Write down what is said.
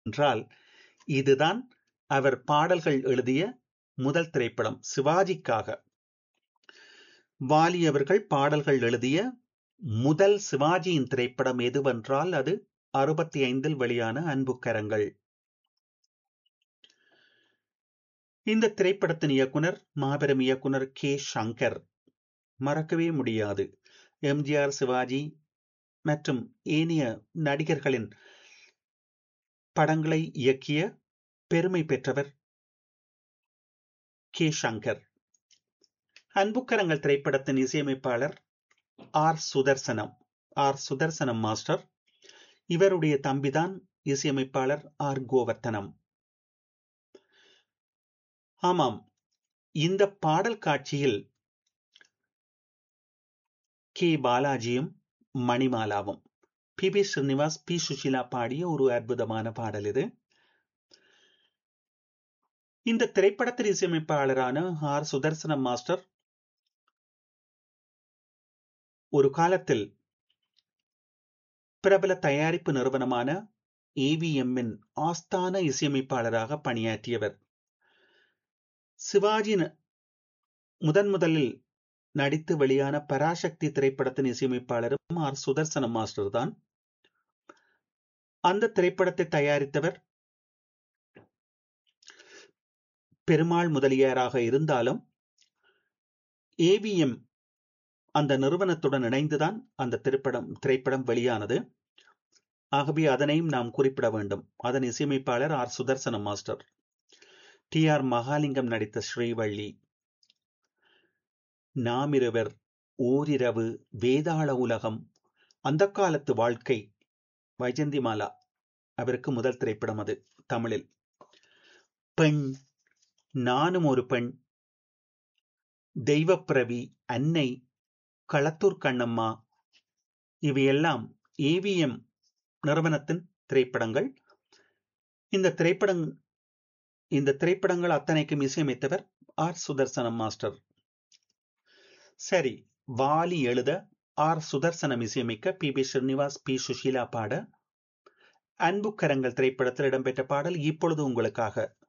என்றால் இதுதான் அவர் பாடல்கள் எழுதிய முதல் திரைப்படம் சிவாஜிக்காக வாலி அவர்கள் பாடல்கள் எழுதிய முதல் சிவாஜியின் திரைப்படம் எதுவென்றால் அது அறுபத்தி ஐந்தில் வெளியான அன்புக்கரங்கள் இந்த திரைப்படத்தின் இயக்குனர் மாபெரும் இயக்குனர் கே சங்கர் மறக்கவே முடியாது எம்ஜிஆர் சிவாஜி மற்றும் ஏனைய நடிகர்களின் படங்களை இயக்கிய பெருமை பெற்றவர் கே சங்கர் அன்புக்கரங்கள் திரைப்படத்தின் இசையமைப்பாளர் R Sudarsanam R Sudarsanam master இவருடைய தம்பிதான் இசையமைப்பாளர் ஆர் கோவர்த்தனம் ஆமாம் இந்த பாடல் காட்சியில் கே பாலாஜியும் மணிமாலாவும் P B Srinivas P Susheela பாடிய ஒரு அற்புதமான பாடல் இது இந்த திரைப்படத்தின் இசையமைப்பாளரான ஆர் சுதர்சனம் மாஸ்டர் ஒரு காலத்தில் பிரபல தயாரிப்பு நிறுவனமான ஏவிஎம்மின் ஆஸ்தான இசையமைப்பாளராக பணியாற்றியவர் சிவாஜி முதன் முதலில் நடித்து வெளியான பராசக்தி திரைப்படத்தின் இசையமைப்பாளரும் ஆர் சுதர்சனம் மாஸ்டர் தான் அந்த திரைப்படத்தை தயாரித்தவர் பெருமாள் முதலியாராக இருந்தாலும் ஏவிஎம் அந்த நிறுவனத்துடன் இணைந்துதான் அந்த திரைப்படம் திரைப்படம் வெளியானது ஆகவே அதனையும் நாம் குறிப்பிட வேண்டும் அதன் இசையமைப்பாளர் R Sudarsanam master T R Mahalingam நடித்த ஸ்ரீவள்ளி நாமிருவர் ஓரிரவு வேதாள உலகம் அந்த காலத்து வாழ்க்கை வைஜந்திமாலா அவருக்கு முதல் திரைப்படம் அது தமிழில் பெண் நானும் ஒரு பெண் தெய்வப்பிரவி அன்னை களத்தூர் கண்ணம்மா இவையெல்லாம் ஏவிஎம் நிறுவனத்தின் திரைப்படங்கள் இந்த திரைப்படம் இந்த திரைப்படங்கள் அத்தனைக்கும் இசையமைத்தவர் ஆர் சுதர்சனம் மாஸ்டர் சரி வாலி எழுத ஆர் சுதர்சனம் இசையமைக்க P B Srinivas P Susheela பாட அன்புக்கரங்கள் திரைப்படத்தில் இடம்பெற்ற பாடல் இப்பொழுது உங்களுக்காக